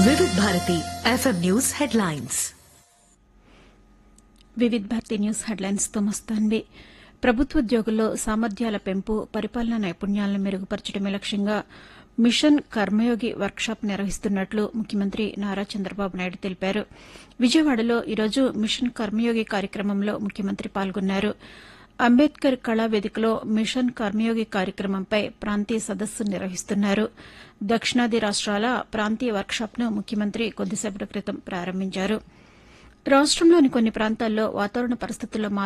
వివిధ Bharati FM news headlines Vividh Bharati news హెడ్లైన్స్తో మస్తాన్వి ప్రభుత్వోద్యోగుల్లో సామర్థ్యాల పెంపు పరిపాలనా నైపుణ్యాలను మెరుగుపరచడమే లక్ష్యంగా మిషన్ కర్మయోగి వర్క్షాప్ నిర్వహిస్తున్నట్లు ముఖ్యమంత్రి నారా చంద్రబాబు నాయుడు తెలిపారు విజయవాడలో ఈరోజు మిషన్ కర్మయోగి కార్యక్రమంలో ముఖ్యమంత్రి పాల్గొన్నారు అంబేద్కర్ కళా వేదికలో మిషన్ కర్మయోగి కార్యక్రమంపై ప్రాంతీయ సదస్సు నిర్వహిస్తున్నారు దక్షిణాది రాష్ట్రాల ప్రాంతీయ వర్క్షాప్ను ముఖ్యమంత్రి కొద్దిసేపటి క్రితం ప్రారంభించారు రాష్టంలోని కొన్ని ప్రాంతాల్లో వాతావరణ పరిస్థితుల్లో